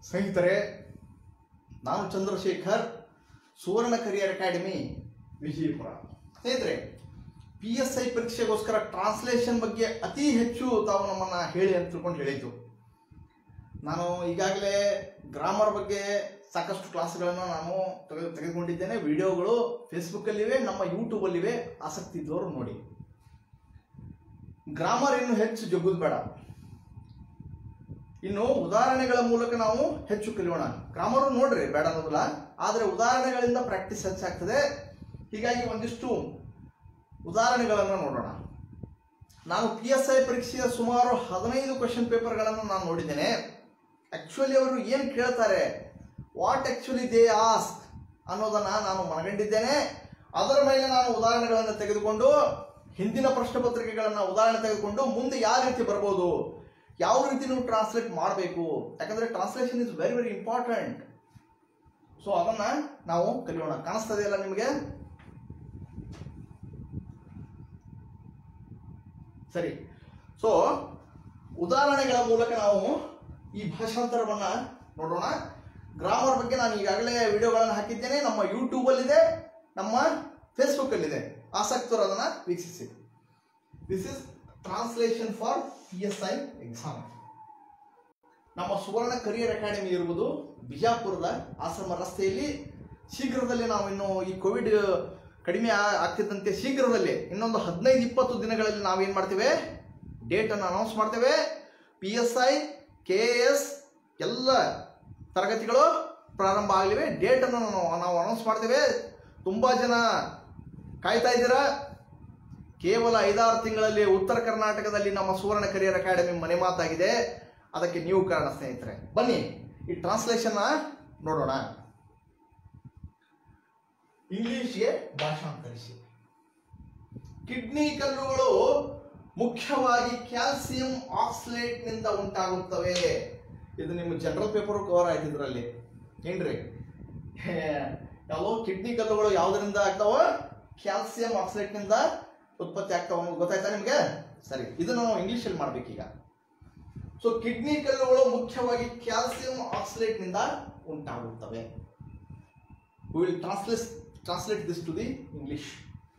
ಸ್ನೇಹಿತರೆ ನಾನು Chandrashekhar Suvarna career academy Vijayapura ಸ್ನೇಹಿತರೆ ಪಿ ಎಸ್ ಐ ಪರೀಕ್ಷೆಗೋಸ್ಕರ ಟ್ರಾನ್ಸ್ಲೇಷನ್ ಬಗ್ಗೆ ಅತಿ ಹೆಚ್ಚು ತಾವು ನಮ್ಮನ್ನು ಹೇಳಿ ಅಂತ ತಿಳ್ಕೊಂಡು ಹೇಳಿದ್ದು ನಾನು ಈಗಾಗಲೇ ಗ್ರಾಮರ್ ಬಗ್ಗೆ ಸಾಕಷ್ಟು ಕ್ಲಾಸ್ಗಳನ್ನು ನಾನು ತೆಗೆ ತೆಗೆದುಕೊಂಡಿದ್ದೇನೆ ವಿಡಿಯೋಗಳು ಫೇಸ್ಬುಕ್ಕಲ್ಲಿವೆ ನಮ್ಮ ಯೂಟ್ಯೂಬಲ್ಲಿವೆ ಆಸಕ್ತಿ ಇದ್ದವರು ನೋಡಿ ಗ್ರಾಮರ್ ಇನ್ನು ಹೆಚ್ಚು ಜಗ್ಗುದು ಬೇಡ ಇನ್ನು ಉದಾಹರಣೆಗಳ ಮೂಲಕ ನಾವು ಹೆಚ್ಚು ಕಲಿಯೋಣ ಗ್ರಾಮರು ನೋಡ್ರಿ ಬೇಡ ಅನ್ನೋದಿಲ್ಲ ಆದರೆ ಉದಾಹರಣೆಗಳಿಂದ ಪ್ರಾಕ್ಟೀಸ್ ಹೆಚ್ಚಾಗ್ತದೆ ಹೀಗಾಗಿ ಒಂದಿಷ್ಟು ಉದಾಹರಣೆಗಳನ್ನು ನೋಡೋಣ ನಾನು ಪಿ ಎಸ್ ಐ ಪರೀಕ್ಷೆಯ ಸುಮಾರು ಹದಿನೈದು ಕ್ವಶನ್ ಪೇಪರ್ಗಳನ್ನು ನಾನು ನೋಡಿದ್ದೇನೆ ಆಕ್ಚುಲಿ ಅವರು ಏನು ಕೇಳ್ತಾರೆ ವಾಟ್ ಆಕ್ಚುಲಿ ದೇ ಆಸ್ಕ್ ಅನ್ನೋದನ್ನ ನಾನು ಮನಗಂಡಿದ್ದೇನೆ ಅದರ ಮೇಲೆ ನಾನು ಉದಾಹರಣೆಗಳನ್ನು ತೆಗೆದುಕೊಂಡು ಹಿಂದಿನ ಪ್ರಶ್ನೆ ಪತ್ರಿಕೆಗಳನ್ನು ಉದಾಹರಣೆ ತೆಗೆದುಕೊಂಡು ಮುಂದೆ ಯಾವ ರೀತಿ ಬರ್ಬೋದು ಯಾವ ರೀತಿ ನೀವು ಟ್ರಾನ್ಸ್ಲೇಟ್ ಮಾಡಬೇಕು ಯಾಕಂದ್ರೆ translation is very very important so ಅದನ್ನ ನಾವು ಕಲಿಯೋಣ ಕಾಣಿಸ್ತದೆ ಅಲ್ಲ ನಿಮಗೆ ಸರಿ ಸೊ ಉದಾಹರಣೆಗಳ ಮೂಲಕ ನಾವು ಈ ಭಾಷಾಂತರವನ್ನ ನೋಡೋಣ ಗ್ರಾಮರ್ ಬಗ್ಗೆ ನಾನು ಈಗಾಗಲೇ ವಿಡಿಯೋಗಳನ್ನು ಹಾಕಿದ್ದೇನೆ ನಮ್ಮ ಯೂಟ್ಯೂಬಲ್ಲಿದೆ ನಮ್ಮ ಫೇಸ್ಬುಕ್ಕಲ್ಲಿದೆ ಆಸಕ್ತರು ಅದನ್ನ ವೀಕ್ಷಿಸಿ this is translation for P S I exam ನಮ್ಮ ಸುವರ್ಣ ಕರಿಯರ್ ಅಕಾಡೆಮಿ ಇರುವುದು ಬಿಜಾಪುರದ ಆಶ್ರಮ ರಸ್ತೆಯಲ್ಲಿ ಶೀಘ್ರದಲ್ಲಿ ನಾವು ಇನ್ನು ಈ ಕೋವಿಡ್ ಕಡಿಮೆ ಆ- ಆಗ್ತಿದ್ದಂತೆ ಶೀಘ್ರದಲ್ಲಿ ಇನ್ನೊಂದು ಹದಿನೈದು ಇಪ್ಪತ್ತು ದಿನಗಳಲ್ಲಿ ನಾವೇನು ಮಾಡ್ತೇವೆ ಡೇಟನ್ನು ಅನೌನ್ಸ್ ಮಾಡ್ತೇವೆ P S I K S ಎಲ್ಲ ತರಗತಿಗಳು ಪ್ರಾರಂಭ ಆಗಲಿವೆ ಡೇಟನ್ನು ನಾವು ನಾವು ಅನೌನ್ಸ್ ಮಾಡ್ತೇವೆ ತುಂಬ ಜನ ಕಾಯ್ತಾ ಇದ್ದೀರಾ ಕೇವಲ ಐದಾರು ತಿಂಗಳಲ್ಲಿ ಉತ್ತರ ಕರ್ನಾಟಕದಲ್ಲಿ ನಮ್ಮ ಸುವರ್ಣ ಕರಿಯರ್ ಅಕಾಡೆಮಿ ಮನೆ ಮಾತಾಗಿದೆ ಅದಕ್ಕೆ ನೀವು ಕಾರಣ ಸ್ನೇಹಿತರೆ ಬನ್ನಿ ಈ ಟ್ರಾನ್ಸ್ಲೇಷನ್ ನೋಡೋಣ ಇಂಗ್ಲಿಷ್ಗೆ ಭಾಷಾಂತರಿಸಿ ಕಿಡ್ನಿ ಕಲ್ಲುಗಳು ಮುಖ್ಯವಾಗಿ ಕ್ಯಾಲ್ಸಿಯಂ ಆಕ್ಸಲೇಟ್ ನಿಂದ ಉಂಟಾಗುತ್ತವೆ ಇದು ನಿಮ್ಮ ಜನರಲ್ ಪೇಪರ್ ಕವರ್ ಆಯ್ತು ಇದರಲ್ಲಿ ಏನ್ರಿ ಯಾವ ಕಿಡ್ನಿ ಕಲ್ಲುಗಳು ಯಾವುದರಿಂದ ಆಗ್ತಾವ ಕ್ಯಾಲ್ಸಿಯಂ ಆಕ್ಸಲೇಟ್ ನಿಂದ ಉತ್ಪತ್ತಿ ಆಗ್ತಾವ ಅನ್ನೋದು ಗೊತ್ತಾಯ್ತಾ ನಿಮ್ಗೆ ಸರಿ ಇದನ್ನು ನಾವು ಇಂಗ್ಲಿಷಲ್ಲಿ ಮಾಡ್ಬೇಕೀಗ ಸೊ ಕಿಡ್ನಿ ಕಲ್ಲುಗಳು ಮುಖ್ಯವಾಗಿ ಕ್ಯಾಲ್ಸಿಯಂ ಆಕ್ಸಲೇಟ್ ನಿಂದ ಉಂಟಾಗುತ್ತವೆ will translate translate this to the English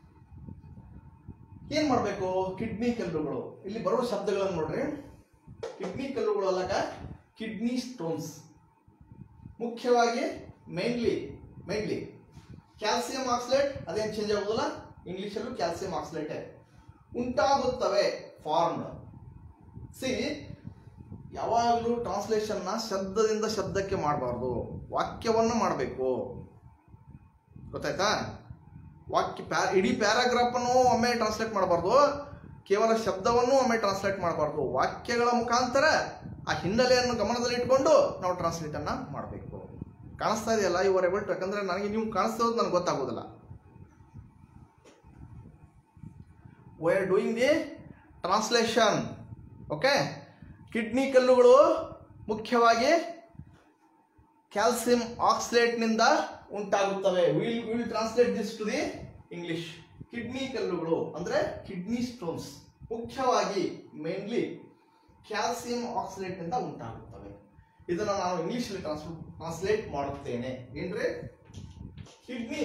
ಏನ್ ಮಾಡಬೇಕು ಕಿಡ್ನಿ ಕಲ್ಲುಗಳು ಇಲ್ಲಿ ಬರುವ ಶಬ್ದಗಳನ್ನು ನೋಡ್ರಿ ಕಿಡ್ನಿ ಕಲ್ಲುಗಳು ಅಲ್ಲಾಗ ಕಿಡ್ನಿ ಸ್ಟೋನ್ಸ್ ಮುಖ್ಯವಾಗಿ ಮೇನ್ಲಿ ಮೇನ್ಲಿ ಕ್ಯಾಲ್ಸಿಯಂ ಆಕ್ಸಲೇಟ್ ಅದೇನು ಚೇಂಜ್ ಆಗೋದಿಲ್ಲ ಇಂಗ್ಲಿಷಲ್ಲೂ ಕ್ಯಾಲ್ಸಿಯಂ ಆಕ್ಸಲೇಟೇ ಉಂಟಾಗುತ್ತವೆ ಫಾರ್ಮ್ ಸಿ ಯಾವಾಗಲೂ ಟ್ರಾನ್ಸ್ಲೇಷನ್ನ ಶಬ್ದದಿಂದ ಶಬ್ದಕ್ಕೆ ಮಾಡಬಾರ್ದು ವಾಕ್ಯವನ್ನು ಮಾಡಬೇಕು ಗೊತ್ತಾಯ್ತಾ ವಾಕ್ಯ ಪ್ಯಾ ಇಡೀ ಪ್ಯಾರಾಗ್ರಾಫನ್ನು ಒಮ್ಮೆ ಟ್ರಾನ್ಸ್ಲೇಟ್ ಮಾಡಬಾರ್ದು ಕೇವಲ ಶಬ್ದವನ್ನು ಒಮ್ಮೆ ಟ್ರಾನ್ಸ್ಲೇಟ್ ಮಾಡಬಾರ್ದು ವಾಕ್ಯಗಳ ಮುಖಾಂತರ ಆ ಹಿನ್ನೆಲೆಯನ್ನು ಗಮನದಲ್ಲಿ ಇಟ್ಕೊಂಡು ನಾವು ಟ್ರಾನ್ಸ್ಲೇಟನ್ನು ಮಾಡಬೇಕು ಕಾಣಿಸ್ತಾ ಇದೆಯಲ್ಲ ಇವರ್ ಎಬಲ್ ಟು ಯಾಕಂದ್ರೆ ನನಗೆ ನೀವು ಕಾಣಿಸ್ತಾ ಇರೋದು ನನಗೆ ಗೊತ್ತಾಗೋದಿಲ್ಲ we are doing the translation okay kidney ಕಲ್ಲುಗಳು ಮುಖ್ಯವಾಗಿ ಕ್ಯಾಲ್ಸಿಯಂ ಆಕ್ಸಲೇಟ್ನಿಂದ ಉಂಟಾಗುತ್ತವೆ will will translate this to the English kidney ಕಲ್ಲುಗಳು ಅಂದ್ರೆ ಕಿಡ್ನಿ ಸ್ಟೋನ್ಸ್ ಮುಖ್ಯವಾಗಿ ಮೇನ್ಲಿ ಕ್ಯಾಲ್ಸಿಯಂ ಆಕ್ಸಲೇಟ್ನಿಂದ ಉಂಟಾಗುತ್ತವೆ ಇದನ್ನು ನಾನು ಇಂಗ್ಲಿಷಲ್ಲಿ ಟ್ರಾನ್ಸ್ ಟ್ರಾನ್ಸ್ಲೇಟ್ ಮಾಡುತ್ತೇನೆ ಏನ್ರಿ ಕಿಡ್ನಿ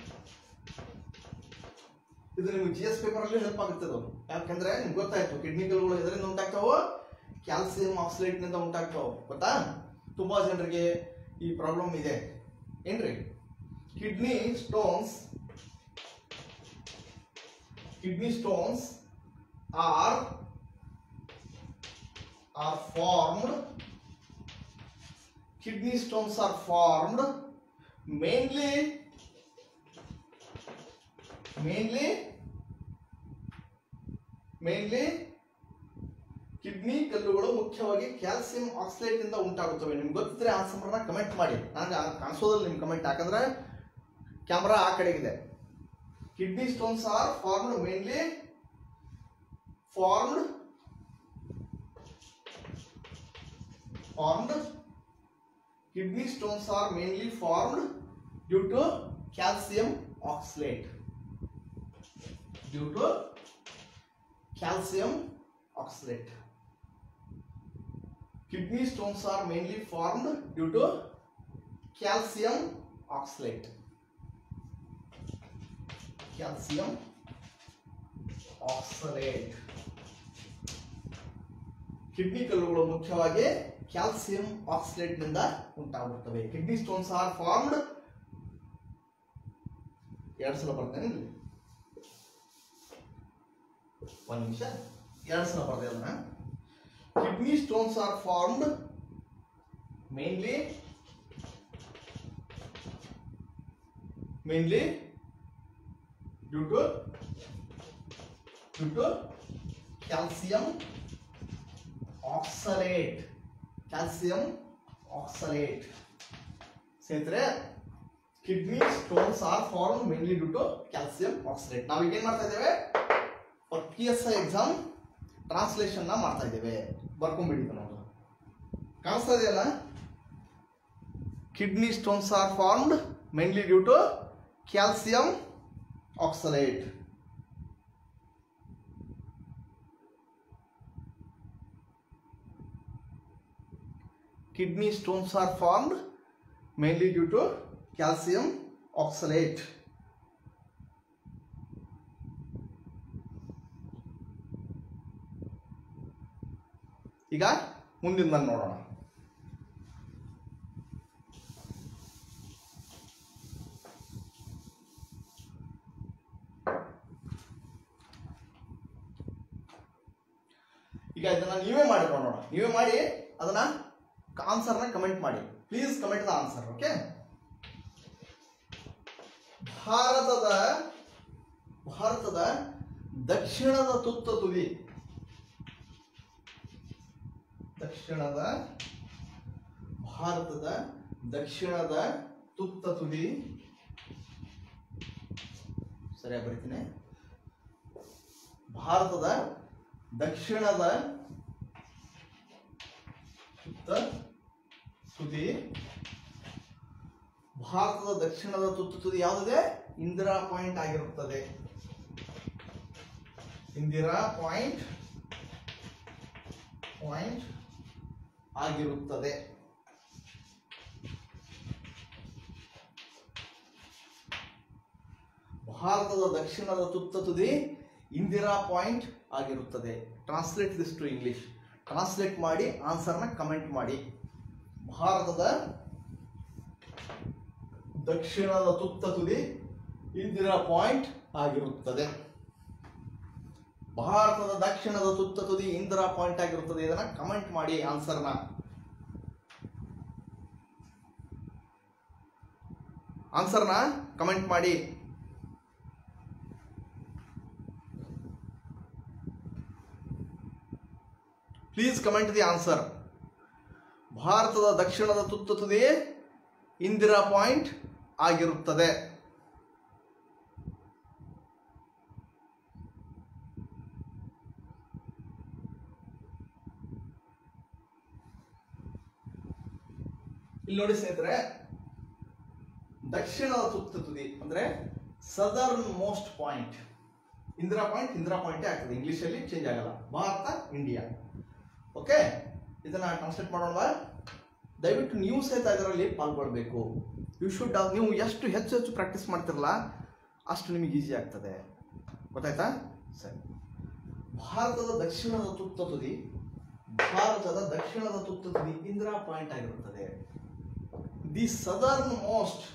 ಇದು ನಿಮ್ಗೆ ಜಿ ಎಸ್ ಪೇಪರ್ ಅಲ್ಲಿ ಹೆಲ್ಪ್ ಆಗುತ್ತೆ ಅದು ಯಾಕಂದ್ರೆ ನಿಮ್ಗೆ ಗೊತ್ತಾಯ್ತು ಕಿಡ್ನಿ ಕಲ್ಲುಗಳು ಎದರಿಂದ ಉಂಟಾಗ್ತಾವೋ ಕ್ಯಾಲ್ಸಿಯಂ ಆಕ್ಸಲೇಟ್ ನಿಂದ ಉಂಟಾಗ್ತಾವ ಗೊತ್ತಾ ತುಂಬಾ ಜನರಿಗೆ ಈ ಪ್ರಾಬ್ಲಮ್ ಇದೆ ಏನ್ರಿ kidney stones kidney stones are are formed kidney stones are formed mainly mainly mainly kidney ಕಲ್ಲುಗಳು ಮುಖ್ಯವಾಗಿ ಕ್ಯಾಲ್ಸಿಯಂ ಆಕ್ಸಲೇಟ್ ಇಂದ ಉಂಟಾಗುತ್ತವೆ ನಿಮ್ಗೆ ಗೊತ್ತಿದ್ರೆ ಆನ್ಸರ್ನ ಕಮೆಂಟ್ ಮಾಡಿ ನನಗೆ ಕಾಣಿಸೋದಿಲ್ಲ ನಿಮ್ ಕಮೆಂಟ್ ಯಾಕಂದ್ರೆ ಕ್ಯಾಮ್ರಾ ಆ ಕಡೆಗಿದೆ kidney stones are formed mainly formed formed kidney stones are mainly formed due to calcium oxalate due to calcium oxalate kidney stones are mainly formed due to calcium oxalate calcium oxalate kidney ಕಲ್ಲುಗಳು ಮುಖ್ಯವಾಗಿ calcium oxalate ನಿಂದ ಉಂಟಾಗುತ್ತವೆ kidney stones are formed ಎರಡು ಸಲ ಬರ್ತೇನೆ ಇಲ್ಲಿ ಒಂದು ನಿಮಿಷ ಎರಡು ಸಲ ಬರ್ದೆ ಅದನ್ನ kidney stones are formed mainly mainly due to due to calcium oxalate calcium oxalate ಸ್ನೇಹಿತರೆ kidney stones are form mainly due to calcium oxalate ನಾವು ಈಗ ಏನ್ ಮಾಡ್ತಾ ಇದ್ದೇವೆ P S I exam translation ನ ಮಾಡ್ತಾ ಇದ್ದೇವೆ ಬರ್ಕೊಂಡ್ಬಿಡಿ ನಾವು ಕಾಣಿಸ್ತಾ ಇದೆಯಲ್ಲ kidney stones are formed mainly due to calcium oxalate kidney stones are formed mainly due to calcium oxalate ಈಗ ಮುಂದಿನ ನೋಡೋಣ ಈಗ ಇದನ್ನ ನೀವೇ ಮಾಡಿ ನೋಡೋಣ ನೀವೇ ಮಾಡಿ ಅದನ್ನ ಆನ್ಸರ್ನ ಕಮೆಂಟ್ ಮಾಡಿ please comment the answer okay ಭಾರತದ ಭಾರತದ ದಕ್ಷಿಣದ ತುತ್ತ ತುದಿ ದಕ್ಷಿಣದ ಭಾರತದ ದಕ್ಷಿಣದ ತುತ್ತ ತುದಿ ಸರಿಯಾಗಿ ಬರೀತೀನಿ ಭಾರತದ ದಕ್ಷಿಣದ ತುತ್ತ ತುದಿ ಭಾರತದ ದಕ್ಷಿಣದ ತುತ್ತ ತುದಿ ಯಾವುದಿದೆ ಇಂದಿರಾ ಪಾಯಿಂಟ್ ಆಗಿರುತ್ತದೆ ಇಂದಿರಾ ಪಾಯಿಂಟ್ ಪಾಯಿಂಟ್ ಆಗಿರುತ್ತದೆ ಭಾರತದ ದಕ್ಷಿಣದ ತುತ್ತ ತುದಿ ಇಂದಿರಾ ಪಾಯಿಂಟ್ ಆಗಿರುತ್ತದೆ translate this to English translate ಮಾಡಿ ಆನ್ಸರ್ನ ಕಮೆಂಟ್ ಮಾಡಿ ಭಾರತದ ದಕ್ಷಿಣದ ತುತ್ತ ತುದಿ ಇಂದಿರಾ ಪಾಯಿಂಟ್ ಆಗಿರುತ್ತದೆ ಭಾರತದ ದಕ್ಷಿಣದ ತುತ್ತ ತುದಿ ಇಂದಿರಾ ಪಾಯಿಂಟ್ ಆಗಿರುತ್ತದೆ ಇದನ್ನ ಕಮೆಂಟ್ ಮಾಡಿ ಆನ್ಸರ್ನ ಆನ್ಸರ್ನ ಕಮೆಂಟ್ ಮಾಡಿ ಪ್ಲೀಸ್ ಕಮೆಂಟ್ ದಿ ಆನ್ಸರ್ ಭಾರತದ ದಕ್ಷಿಣದ ತುತ್ತ ತುದಿ ಇಂದಿರಾ ಪಾಯಿಂಟ್ ಆಗಿರುತ್ತದೆ ಇಲ್ಲಿ ನೋಡಿ ಸ್ನೇಹಿತರೆ ದಕ್ಷಿಣದ ತುತ್ತ ತುದಿ ಅಂದ್ರೆ southernmost point Indira point Indira ಪಾಯಿಂಟೇ ಆಗ್ತದೆ ಇಂಗ್ಲಿಷ್ ಅಲ್ಲಿ ಚೇಂಜ್ ಆಗಲ್ಲ ಭಾರತ ಇಂಡಿಯಾ ಓಕೆ ಇದನ್ನ ಟ್ರಾನ್ಸ್ಲೇಟ್ ಮಾಡೋಣ ದಯವಿಟ್ಟು ನೀವು ಸಹಿತ ಇದರಲ್ಲಿ ಪಾಲ್ಗೊಳ್ಬೇಕು ಯು ಶುಡ್ ನೀವು ಎಷ್ಟು ಹೆಚ್ಚು ಹೆಚ್ಚು ಪ್ರಾಕ್ಟೀಸ್ ಮಾಡ್ತಿರಲ್ಲ ಅಷ್ಟು ನಿಮಗೆ ಈಸಿ ಆಗ್ತದೆ ಗೊತ್ತಾಯ್ತಾ ಸರಿ ಭಾರತದ ದಕ್ಷಿಣದ ತುತ್ತ ತುದಿ ಭಾರತದ ದಕ್ಷಿಣದ ತುತ್ತ ತುದಿ ಇಂದಿರಾ ಪಾಯಿಂಟ್ ಆಗಿರುತ್ತದೆ the southernmost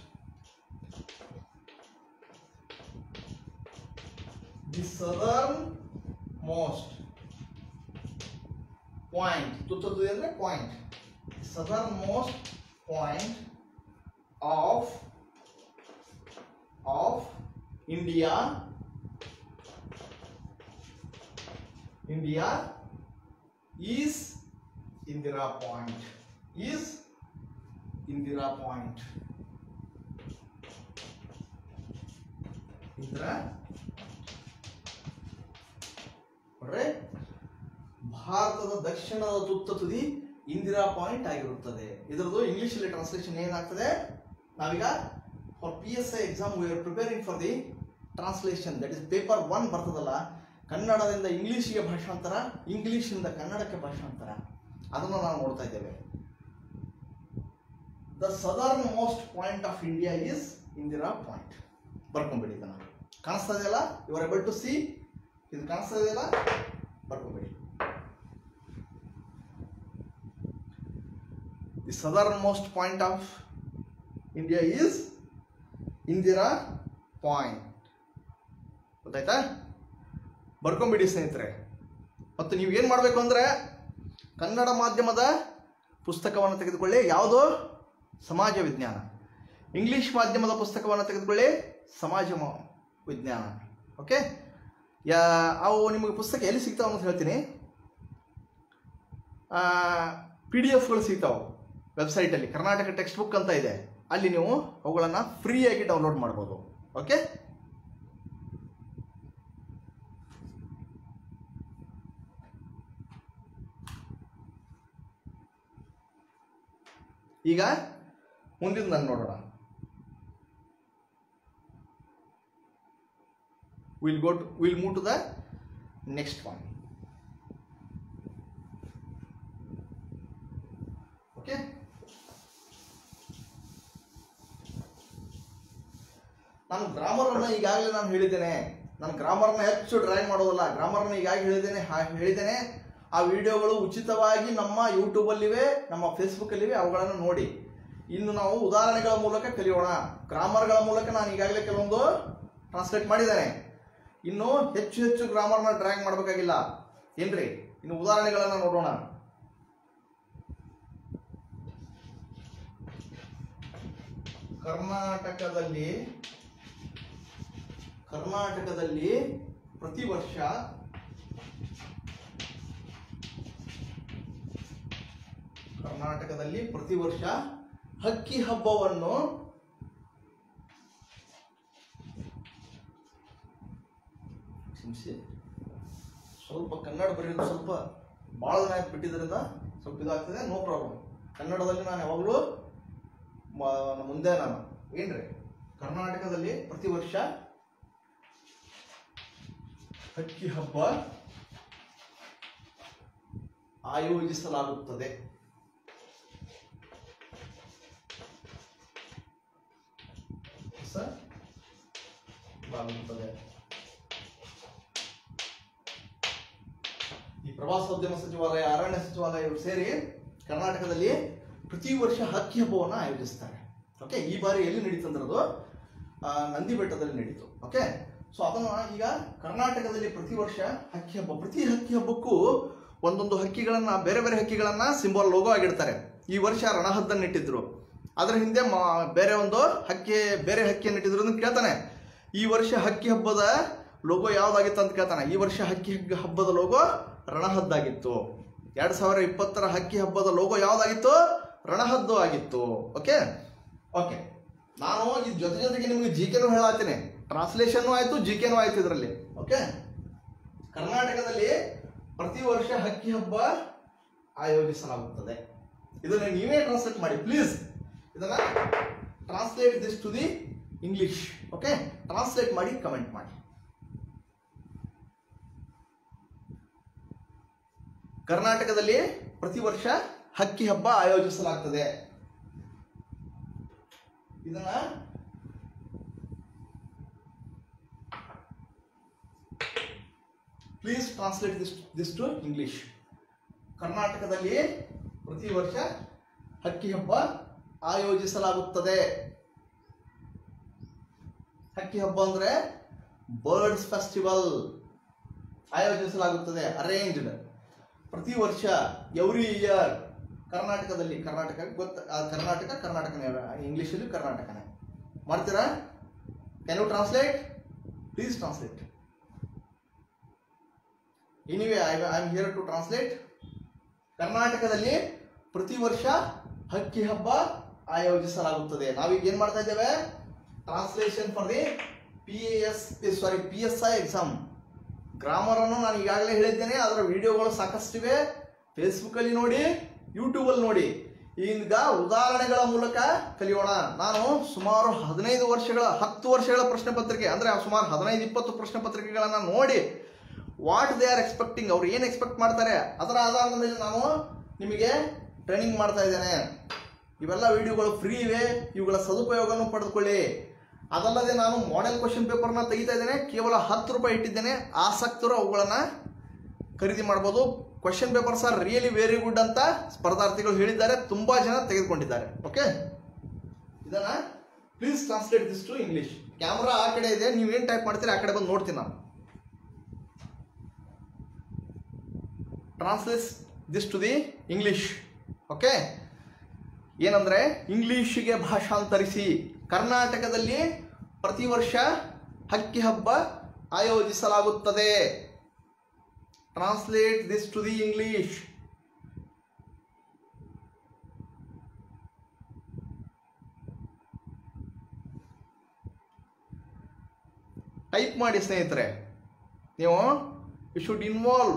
the southernmost point ತುತ್ತ ತುದಿ ಅಂದ್ರೆ point southernmost point of of India India is Indira point is Indira point Indira ನೋಡ್ರಿ ಭಾರತದ ದಕ್ಷಿಣದ ತುತ್ತ ತುದಿ ಇಂದಿರಾ ಪಾಯಿಂಟ್ ಆಗಿರುತ್ತದೆ ಇದರದ್ದು ಇಂಗ್ಲಿಷ್ ಅಲ್ಲಿ ಟ್ರಾನ್ಸ್ಲೇಷನ್ ಏನಾಗ್ತದೆ ನಾವೀಗ for P S I exam we are preparing for the translation that is paper one ಬರ್ತದಲ್ಲ ಕನ್ನಡದಿಂದ ಇಂಗ್ಲಿಷ್ಗೆ ಭಾಷಾಂತರ ಇಂಗ್ಲಿಷಿಂದ ಕನ್ನಡಕ್ಕೆ ಭಾಷಾಂತರ ಅದನ್ನು ನಾವು ನೋಡ್ತಾ ಇದ್ದೇವೆ the southernmost point of India is Indira point ಬರ್ಕೊಂಬಿಡಿ ಇದನ್ನ ಕಾಣಿಸ್ತಾ ಇದೆಯಲ್ಲ you are able to see ಇದು ಕಾಣಿಸ್ತಾ ಇದೆಯಲ್ಲ ಬರ್ಕೊಂಬಿಡಿ the southernmost point of India is Indira point ಗೊತ್ತಾಯ್ತಾ ಬರ್ಕೊಂಬಿಡಿ ಸ್ನೇಹಿತರೆ ಮತ್ತು ನೀವು ಏನು ಮಾಡಬೇಕು ಅಂದರೆ ಕನ್ನಡ ಮಾಧ್ಯಮದ ಪುಸ್ತಕವನ್ನು ತೆಗೆದುಕೊಳ್ಳಿ ಯಾವುದು ಸಮಾಜ ವಿಜ್ಞಾನ ಇಂಗ್ಲಿಷ್ ಮಾಧ್ಯಮದ ಪುಸ್ತಕವನ್ನು ತೆಗೆದುಕೊಳ್ಳಿ ಸಮಾಜ ಮ- ವಿಜ್ಞಾನ ಓಕೆ ಯಾ ಅವು ನಿಮಗೆ ಪುಸ್ತಕ ಎಲ್ಲಿ ಸಿಗ್ತಾವೆ ಅಂತ ಹೇಳ್ತೀನಿ ಪಿ ಡಿ ಎಫ್ಗಳು ಸಿಗ್ತಾವೆ ವೆಬ್ಸೈಟಲ್ಲಿ ಕರ್ನಾಟಕ ಟೆಕ್ಸ್ಟ್ ಬುಕ್ ಅಂತ ಇದೆ ಅಲ್ಲಿ ನೀವು ಅವುಗಳನ್ನು ಫ್ರೀಯಾಗಿ ಡೌನ್ಲೋಡ್ ಮಾಡ್ಬೋದು ಓಕೆ ಈಗ ಮುಂದಿನ ನಾನು ನೋಡೋಣ will go to will move to the next one okay ನಾನು ಗ್ರಾಮರನ್ನು ಈಗಾಗಲೇ ನಾನು ಹೇಳಿದ್ದೇನೆ ನಾನು ಗ್ರಾಮರ್ನ ಹೆಚ್ಚು ಡ್ರಾಯಿಂಗ್ ಮಾಡೋದಲ್ಲ ಗ್ರಾಮರ್ನ ಈಗಾಗಲೇ ಹೇಳಿದ್ದೇನೆ ಹಾ- ಹೇಳಿದ್ದೇನೆ ಆ ವಿಡಿಯೋಗಳು ಉಚಿತವಾಗಿ ನಮ್ಮ ಯೂಟ್ಯೂಬಲ್ಲಿವೆ ನಮ್ಮ ಫೇಸ್ಬುಕ್ಕಲ್ಲಿವೆ ಅವುಗಳನ್ನು ನೋಡಿ ಇನ್ನು ನಾವು ಉದಾಹರಣೆಗಳ ಮೂಲಕ ಕಲಿಯೋಣ ಗ್ರಾಮರ್ಗಳ ಮೂಲಕ ನಾನು ಈಗಾಗಲೇ ಕೆಲವೊಂದು ಟ್ರಾನ್ಸ್ಲೇಟ್ ಮಾಡಿದ್ದೇನೆ ಇನ್ನು ಹೆಚ್ಚು ಹೆಚ್ಚು ಗ್ರಾಮರ್ನ ಡ್ರಾಯಿಂಗ್ ಮಾಡಬೇಕಾಗಿಲ್ಲ ಏನ್ರಿ ಇನ್ನು ಉದಾಹರಣೆಗಳನ್ನು ನೋಡೋಣ ಕರ್ನಾಟಕದಲ್ಲಿ ಕರ್ನಾಟಕದಲ್ಲಿ ಪ್ರತಿ ವರ್ಷ ಕರ್ನಾಟಕದಲ್ಲಿ ಪ್ರತಿ ವರ್ಷ ಹಕ್ಕಿ ಹಬ್ಬವನ್ನು ಕ್ಷಮಿಸಿ ಸ್ವಲ್ಪ ಕನ್ನಡ ಬರೆಯೋದು ಸ್ವಲ್ಪ ಭಾಳ ದಿನ ಆಯ್ತು ಬಿಟ್ಟಿದ್ದರಿಂದ ಸ್ವಲ್ಪ ಇದಾಗ್ತದೆ ನೋ ಪ್ರಾಬ್ಲಮ್ ಕನ್ನಡದಲ್ಲಿ ನಾನು ಯಾವಾಗಲೂ ಮ- ಮುಂದೆ ನಾನು ಏನ್ರಿ ಕರ್ನಾಟಕದಲ್ಲಿ ಪ್ರತಿ ವರ್ಷ ಹಕ್ಕಿ ಹಬ್ಬ ಆಯೋಜಿಸಲಾಗುತ್ತದೆ ಸರ್ ಬಾಗುತ್ತದೆ ಈ ಪ್ರವಾಸೋದ್ಯಮ ಸಚಿವಾಲಯ ಅರಣ್ಯ ಸಚಿವಾಲಯ ಇವರು ಸೇರಿ ಕರ್ನಾಟಕದಲ್ಲಿ ಪ್ರತಿ ವರ್ಷ ಹಕ್ಕಿ ಹಬ್ಬವನ್ನು ಆಯೋಜಿಸ್ತಾರೆ ಓಕೆ ಈ ಬಾರಿ ಎಲ್ಲಿ ನಡೀತು ಅಂದ್ರೆ ಅದು ಆ, ನಂದಿ ಬೆಟ್ಟದಲ್ಲಿ ನಡೀತು ಓಕೆ ಸೊ ಅದನ್ನು ಈಗ ಕರ್ನಾಟಕದಲ್ಲಿ ಪ್ರತಿ ವರ್ಷ ಹಕ್ಕಿ ಹಬ್ಬ ಪ್ರತಿ ಹಕ್ಕಿ ಹಬ್ಬಕ್ಕೂ ಒಂದೊಂದು ಹಕ್ಕಿಗಳನ್ನ ಬೇರೆ ಬೇರೆ ಹಕ್ಕಿಗಳನ್ನ ಸಿಂಬಲ್ ಲೋಗೋ ಆಗಿಡ್ತಾರೆ ಈ ವರ್ಷ ರಣಹದ್ದನ್ನು ಇಟ್ಟಿದ್ರು ಅದರ ಹಿಂದೆ ಮ- ಬೇರೆ ಒಂದು ಹಕ್ಕಿ ಬೇರೆ ಹಕ್ಕಿಯನ್ನು ಇಟ್ಟಿದ್ರು ಅಂತ ಕೇಳ್ತಾನೆ ಈ ವರ್ಷ ಹಕ್ಕಿ ಹಬ್ಬದ ಲೋಗೋ ಯಾವ್ದಾಗಿತ್ತು ಅಂತ ಕೇಳ್ತಾನೆ ಈ ವರ್ಷ ಹಕ್ಕಿ ಹಗ್ಗ- ಹಬ್ಬದ ಲೋಗೋ ರಣಹದ್ದಾಗಿತ್ತು ಎರಡ್ ಸಾವಿರ ಇಪ್ಪತ್ತರ ಹಕ್ಕಿ ಹಬ್ಬದ ಲೋಗೋ ಯಾವ್ದಾಗಿತ್ತು ರಣಹದ್ದು ಆಗಿತ್ತು ಓಕೆ ಓಕೆ ನಾನು ಈ ಜೊತೆ ಜೊತೆಗೆ ನಿಮಗೆ ಜಿ ಕೆನೂ ಹೇಳತ್ತೀನಿ ಟ್ರಾನ್ಸ್ಲೇಷನ್ ಆಯ್ತು ಜಿ ಕೆನೂ ಆಯ್ತು ಇದರಲ್ಲಿ ಓಕೆ ಕರ್ನಾಟಕದಲ್ಲಿ ಪ್ರತಿ ವರ್ಷ ಹಕ್ಕಿ ಹಬ್ಬ ಆಯೋಜಿಸಲಾಗುತ್ತದೆ ಇದನ್ನ ನೀವೇ ಟ್ರಾನ್ಸ್ಲೇಟ್ ಮಾಡಿ ಪ್ಲೀಸ್ ಇದನ್ನ translate this to the English okay translate ಮಾಡಿ ಕಮೆಂಟ್ ಮಾಡಿ ಕರ್ನಾಟಕದಲ್ಲಿ ಪ್ರತಿ ವರ್ಷ ಹಕ್ಕಿ ಹಬ್ಬ ಆಯೋಜಿಸಲಾಗ್ತದೆ ಇದನ್ನ please translate this this to English ಕರ್ನಾಟಕದಲ್ಲಿ ಪ್ರತಿ ವರ್ಷ ಹಕ್ಕಿ ಹಬ್ಬ ಆಯೋಜಿಸಲಾಗುತ್ತದೆ ಹಕ್ಕಿ ಹಬ್ಬ ಅಂದ್ರೆ ಬರ್ಡ್ಸ್ ಫೆಸ್ಟಿವಲ್ ಆಯೋಜಿಸಲಾಗುತ್ತದೆ ಅರೇಂಜ್ಡ್ ಪ್ರತಿ ವರ್ಷ ಎವ್ರಿ ಇಯರ್ ಕರ್ನಾಟಕದಲ್ಲಿ ಕರ್ನಾಟಕ ಗೊತ್ತ ಆ, ಕರ್ನಾಟಕ ಕರ್ನಾಟಕನೇ ಇಂಗ್ಲೀಷಲ್ಲಿ ಕರ್ನಾಟಕನೇ ಮಾಡ್ತೀರಾ can you translate please translate anyway I I am here to translate ಕರ್ನಾಟಕದಲ್ಲಿ ಪ್ರತಿ ವರ್ಷ ಹಕ್ಕಿ ಹಬ್ಬ ಆಯೋಜಿಸಲಾಗುತ್ತದೆ ನಾವೀಗ ಏನ್ ಮಾಡ್ತಾ ಇದ್ದೇವೆ translation for the P S sorry P S I exam grammar ಅನ್ನು ನಾನು ಈಗಾಗಲೇ ಹೇಳಿದ್ದೇನೆ ಅದರ ವಿಡಿಯೋಗಳು ಸಾಕಷ್ಟಿವೆ ಫೇಸ್ಬುಕ್ ಅಲ್ಲಿ ನೋಡಿ ಯೂಟ್ಯೂಬ್ ಅಲ್ಲಿ ನೋಡಿ ಈಗ ಉದಾಹರಣೆಗಳ ಮೂಲಕ ಕಲಿಯೋಣ ನಾನು ಸುಮಾರು ಹದಿನೈದು ವರ್ಷಗಳ ಹತ್ತು ವರ್ಷಗಳ ಪ್ರಶ್ನೆ ಪತ್ರಿಕೆ ಅಂದ್ರೆ ಸುಮಾರು ಹದಿನೈದು ಇಪ್ಪತ್ತು ಪ್ರಶ್ನೆ ಪತ್ರಿಕೆಗಳನ್ನ ನೋಡಿ ವಾಟ್ ದೇ ಆರ್ ಎಕ್ಸ್ಪೆಕ್ಟಿಂಗ್ ಅವ್ರು ಏನು ಎಕ್ಸ್ಪೆಕ್ಟ್ ಮಾಡ್ತಾರೆ ಅದರ ಆಧಾರದ ಮೇಲೆ ನಾವು ನಿಮಗೆ ಟ್ರೈನಿಂಗ್ ಮಾಡ್ತಾ ಇದ್ದೇನೆ ಇವೆಲ್ಲ ವಿಡಿಯೋಗಳು ಫ್ರೀ ಇವೆ ಇವುಗಳ ಸದುಪಯೋಗವನ್ನು ಪಡೆದುಕೊಳ್ಳಿ ಅದಲ್ಲದೆ ನಾನು ಮಾಡೆಲ್ ಕ್ವಶನ್ ಪೇಪರ್ನ ತೆಗಿತಾ ಇದ್ದೇನೆ ಕೇವಲ ಹತ್ತು ರೂಪಾಯಿ ಇಟ್ಟಿದ್ದೇನೆ ಆಸಕ್ತರು ಅವುಗಳನ್ನು ಖರೀದಿ ಮಾಡ್ಬೋದು question papers are really very good ಅಂತ ಸ್ಪರ್ಧಾರ್ಥಿಗಳು ಹೇಳಿದ್ದಾರೆ ತುಂಬಾ ಜನ ತೆಗೆದುಕೊಂಡಿದ್ದಾರೆ ಓಕೆ ಇದನ್ನ please translate this to English camera ಆ ಕಡೆ ಇದೆ ನೀವು ಏನು ಟೈಪ್ ಮಾಡ್ತೀರಿ ಆ ಕಡೆ ಬಂದು ನೋಡ್ತೀನಿ ನಾನು translate this to the English okay ಏನಂದ್ರೆ ಇಂಗ್ಲಿಷಿಗೆ ಭಾಷಾಂತರಿಸಿ ಕರ್ನಾಟಕದಲ್ಲಿ ಪ್ರತಿ ವರ್ಷ ಹಕ್ಕಿ ಹಬ್ಬ ಆಯೋಜಿಸಲಾಗುತ್ತದೆ translate this to the English type ಮಾಡಿ ಸ್ನೇಹಿತರೆ ನೀವು ಯು ಶುಡ್ ಇನ್ವಾಲ್ವ್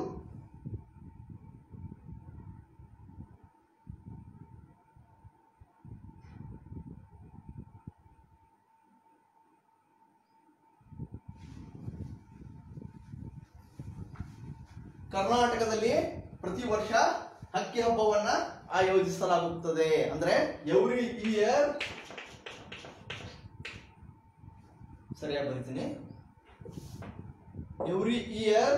ಕರ್ನಾಟಕದಲ್ಲಿ ಪ್ರತಿ ವರ್ಷ ಹಕ್ಕಿ ಹಬ್ಬವನ್ನ ಆಯೋಜಿಸಲಾಗುತ್ತದೆ ಅಂದ್ರೆ ಎವ್ರಿ ಇಯರ್ ಸರಿಯಾಗಿ ಬರೀತೀನಿ every year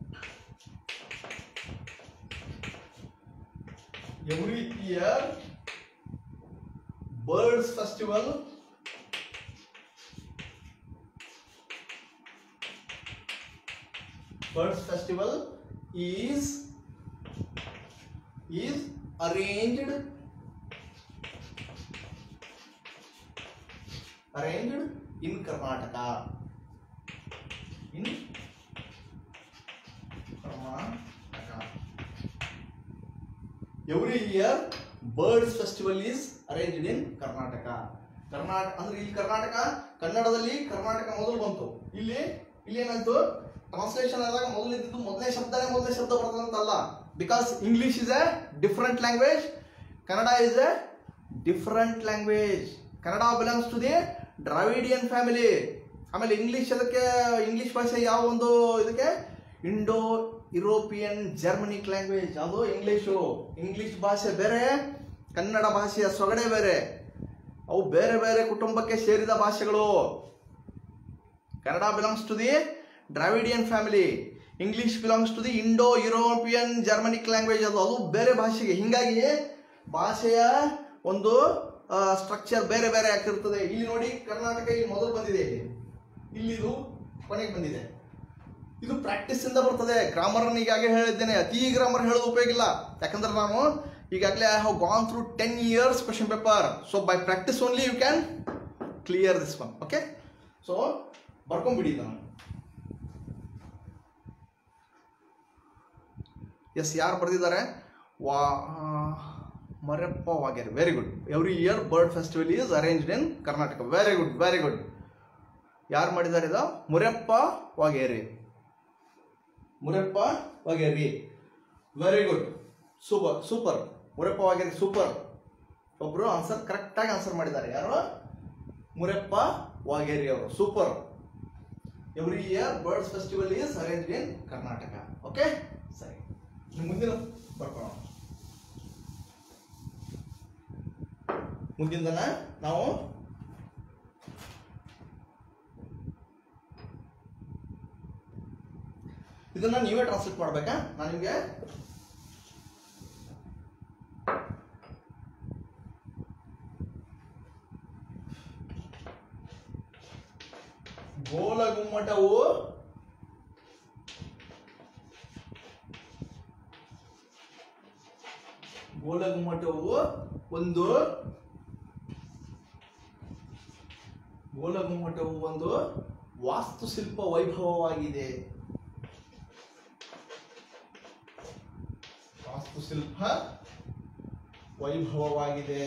every year birds festival birds festival is is arranged arranged in karnataka in karnataka every year birds festival is arranged in karnataka Karnataka ಅಂದ್ರೆ ಇಲ್ಲಿ ಕರ್ನಾಟಕ ಕನ್ನಡದಲ್ಲಿ ಕರ್ನಾಟಕ ಮೊದಲು ಬಂತು ಇಲ್ಲಿ ಇಲ್ಲಿ ಏನಾಯ್ತು ಟ್ರಾನ್ಸ್ಲೇಷನ್ ಆದಾಗ ಮೊದಲು ಇದ್ದಿದ್ದು ಮೊದಲನೇ ಶಬ್ದನೇ ಮೊದಲನೇ ಶಬ್ದ ಬರ್ತದಂತಲ್ಲ because English is a different language Kannada is a different language Kannada belongs to the Dravidian family ಆಮೇಲೆ ಇಂಗ್ಲಿಷ್ ಅದಕ್ಕೆ ಇಂಗ್ಲಿಷ್ ಭಾಷೆ ಯಾವ ಒಂದು ಇದಕ್ಕೆ ಇಂಡೋ ಯುರೋಪಿಯನ್ ಜರ್ಮನಿಕ್ ಲ್ಯಾಂಗ್ವೇಜ್ ಅದು ಇಂಗ್ಲಿಷು ಇಂಗ್ಲಿಷ್ ಭಾಷೆ ಬೇರೆ ಕನ್ನಡ ಭಾಷೆಯ ಸೊಗಡೆ ಬೇರೆ ಅವು ಬೇರೆ ಬೇರೆ ಕುಟುಂಬಕ್ಕೆ ಸೇರಿದ ಭಾಷೆಗಳು Kannada belongs to the Dravidian family English belongs to the Indo European Germanic language ಅದು ಅದು ಬೇರೆ ಭಾಷೆಗೆ ಹಿಂಗಾಗಿ ಭಾಷೆಯ ಒಂದು ಸ್ಟ್ರಕ್ಚರ್ ಬೇರೆ ಬೇರೆ ಆಗ್ತಿರ್ತದೆ ಇಲ್ಲಿ ನೋಡಿ ಕರ್ನಾಟಕ ಇಲ್ಲಿ ಮೊದಲು ಬಂದಿದೆ ಇಲ್ಲಿ ಇಲ್ಲಿದು ಕೊನೆಗೆ ಬಂದಿದೆ ಇದು ಪ್ರಾಕ್ಟೀಸ್ ಇಂದ ಬರ್ತದೆ ಗ್ರಾಮರ್ ಈಗಾಗಲೇ ಹೇಳಿದ್ದೇನೆ ಅತಿ ಗ್ರಾಮರ್ ಹೇಳೋದು ಉಪಯೋಗ ಇಲ್ಲ ಯಾಕಂದ್ರೆ ನಾನು ಈಗಾಗಲೇ I have gone through ten years question paper so by practice only you can clear this one okay so ಬರ್ಕೊಂಡ್ಬಿಡಿ ನಾನು ಎಸ್ ಯಾರು ಬರೆದಿದ್ದಾರೆ ವಾ Marappa Vageri very good every year bird festival is arranged in Karnataka very good very good ಯಾರು ಮಾಡಿದ್ದಾರೆ ಇದು Murappa Vageri Murappa Vageri very good super super Murappa Vageri super ಒಬ್ರು answer ಕರೆಕ್ಟಾಗಿ ಆನ್ಸರ್ ಮಾಡಿದ್ದಾರೆ ಯಾರು ಮುರಪ್ಪ ವಾಗೇರಿ ಅವರು super every year birds festival is arrange in Karnataka okay ಸರಿ ಇನ್ನು ಮುಂದಿನ ಬರ್ಕೋಣ ಮುಂದಿನ ನಾವು ಇದನ್ನ ನೀವೇ ಟ್ರಾನ್ಸ್ಲೇಟ್ ಮಾಡ್ಬೇಕಾ ನಾನು ನಿಮಗೆ ಗೋಲಗುಮ್ಮಟವು ಗೋಲಗುಮ್ಮಟವು ಒಂದು ಗೋಲಗುಮ್ಮಟವು ಒಂದು ವಾಸ್ತುಶಿಲ್ಪ ವೈಭವವಾಗಿದೆ ವಾಸ್ತುಶಿಲ್ಪ ವೈಭವವಾಗಿದೆ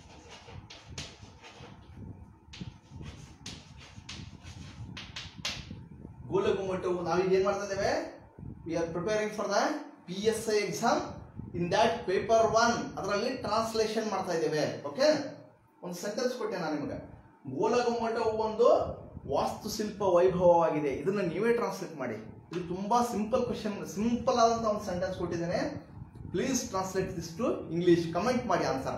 ಗೋಲಗುಮ್ಮಟವು ನಾವೀಗ ಏನ್ ಮಾಡ್ತಾ ಇದ್ದೇವೆ we are preparing for the P S I exam in that paper one ಅದರಲ್ಲಿ ಟ್ರಾನ್ಸ್ಲೇಷನ್ ಮಾಡ್ತಾ ಇದ್ದೇವೆ ಓಕೆ ಒಂದು ಸೆಂಟೆನ್ಸ್ ಕೊಟ್ಟೆ ನಾನು ನಿಮಗೆ ಗೋಲಗುಮ್ಮಟವು ಒಂದು ವಾಸ್ತುಶಿಲ್ಪ ವೈಭವವಾಗಿದೆ ಇದನ್ನ ನೀವೇ ಟ್ರಾನ್ಸ್ಲೇಟ್ ಮಾಡಿ ಇದು ತುಂಬಾ ಸಿಂಪಲ್ ಕ್ವಶನ್ ಸಿಂಪಲ್ ಆದಂತ ಒಂದು ಸೆಂಟೆನ್ಸ್ ಕೊಟ್ಟಿದ್ದೇನೆ please translate this to English comment ಮಾಡಿ ಆನ್ಸರ್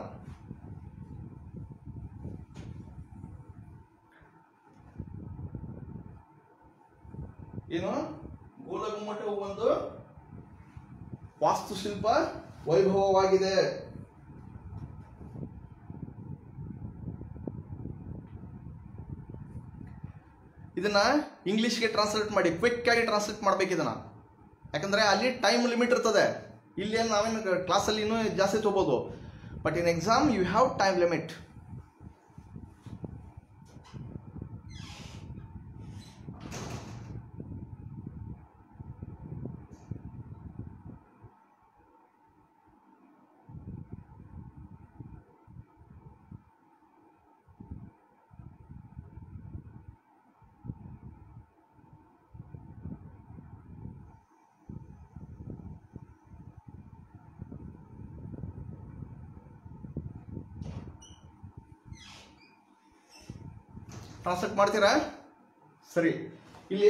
ಏನು ಗೋಲಗುಮ್ಮಟವು ಒಂದು ವಾಸ್ತುಶಿಲ್ಪ ವೈಭವವಾಗಿದೆ ಇದನ್ನ ಇಂಗ್ಲಿಷ್ಗೆ ಟ್ರಾನ್ಸ್ಲೇಟ್ ಮಾಡಿ ಕ್ವಿಕ್ ಆಗಿ ಟ್ರಾನ್ಸ್ಲೇಟ್ ಮಾಡ್ಬೇಕು ಇದನ್ನ ಯಾಕಂದ್ರೆ ಅಲ್ಲಿ ಟೈಮ್ ಲಿಮಿಟ್ ಇರ್ತದೆ ಇಲ್ಲಿ ಏನ್ ನಾವೇನು ಕ್ಲಾಸಲ್ಲಿ ಇನ್ನೂ ಜಾಸ್ತಿ ತಗೋಬೋದು but in exam you have time limit translate ಮಾಡ್ತೀರಾ ಸರಿ ಇಲ್ಲಿ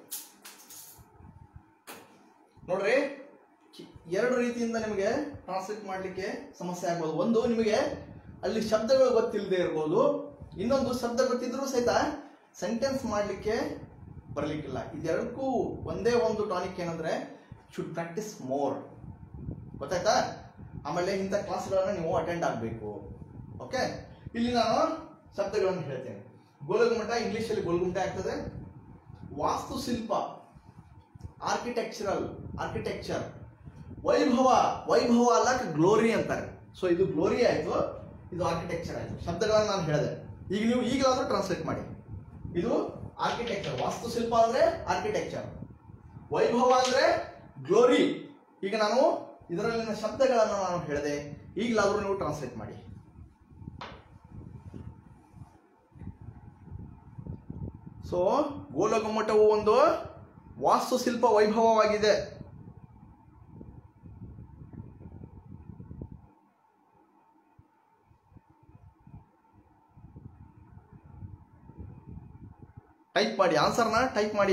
ನೋಡ್ರಿ ಕಿ- ಎರಡು ರೀತಿಯಿಂದ ನಿಮಗೆ ಟ್ರಾನ್ಸ್ಲೇಟ್ ಮಾಡಲಿಕ್ಕೆ ಸಮಸ್ಯೆ ಆಗ್ಬೋದು ಒಂದು ನಿಮಗೆ ಅಲ್ಲಿ ಶಬ್ದಗಳು ಗೊತ್ತಿಲ್ಲದೆ ಇರ್ಬೋದು ಇನ್ನೊಂದು ಶಬ್ದ ಗೊತ್ತಿದ್ರೂ ಸಹಿತ ಸೆಂಟೆನ್ಸ್ ಮಾಡಲಿಕ್ಕೆ ಬರಲಿಕ್ಕಿಲ್ಲ ಇದೆರಡಕ್ಕೂ ಒಂದೇ ಒಂದು ಟಾನಿಕ್ ಏನಂದ್ರೆ ಶುಡ್ ಪ್ರಾಕ್ಟೀಸ್ ಮೋರ್ ಗೊತ್ತಾಯ್ತಾ ಆಮೇಲೆ ಇಂಥ ಕ್ಲಾಸ್ಗಳನ್ನ ನೀವು ಅಟೆಂಡ್ ಆಗಬೇಕು ಓಕೆ ಇಲ್ಲಿ ನಾನು ಶಬ್ದಗಳನ್ನು ಹೇಳ್ತೇನೆ ಗೋಲಗುಮಟ ಇಂಗ್ಲಿಷಲ್ಲಿ ಗೋಲ್ಗುಮಟ ಆಗ್ತದೆ ವಾಸ್ತುಶಿಲ್ಪ ಆರ್ಕಿಟೆಕ್ಚರಲ್ ಆರ್ಕಿಟೆಕ್ಚರ್ ವೈಭವ ವೈಭವ ಅಲ್ಲ ಗ್ಲೋರಿ ಅಂತಾರೆ ಸೊ ಇದು ಗ್ಲೋರಿ ಆಯ್ತು ಇದು ಆರ್ಕಿಟೆಕ್ಚರ್ ಆಯ್ತು ಶಬ್ದಗಳನ್ನ ನಾನು ಹೇಳಿದೆ ಈಗ ನೀವು ಈಗಲಾದ್ರೂ ಟ್ರಾನ್ಸ್ಲೇಟ್ ಮಾಡಿ ಇದು ಆರ್ಕಿಟೆಕ್ಚರ್ ವಾಸ್ತುಶಿಲ್ಪ ಅಂದ್ರೆ ಆರ್ಕಿಟೆಕ್ಚರ್ ವೈಭವ ಅಂದ್ರೆ ಗ್ಲೋರಿ ಈಗ ನಾನು ಇದರಲ್ಲಿನ ಶಬ್ದಗಳನ್ನು ನಾನು ಹೇಳಿದೆ ಈಗಲಾದ್ರೂ ನೀವು ಟ್ರಾನ್ಸ್ಲೇಟ್ ಮಾಡಿ ಸೊ ಗೋಲಗುಮ್ಮಟವು ಒಂದು ವಾಸ್ತುಶಿಲ್ಪ ವೈಭವವಾಗಿದೆ ಟೈಪ್ ಮಾಡಿ ಆನ್ಸರ್ನ ಟೈಪ್ ಮಾಡಿ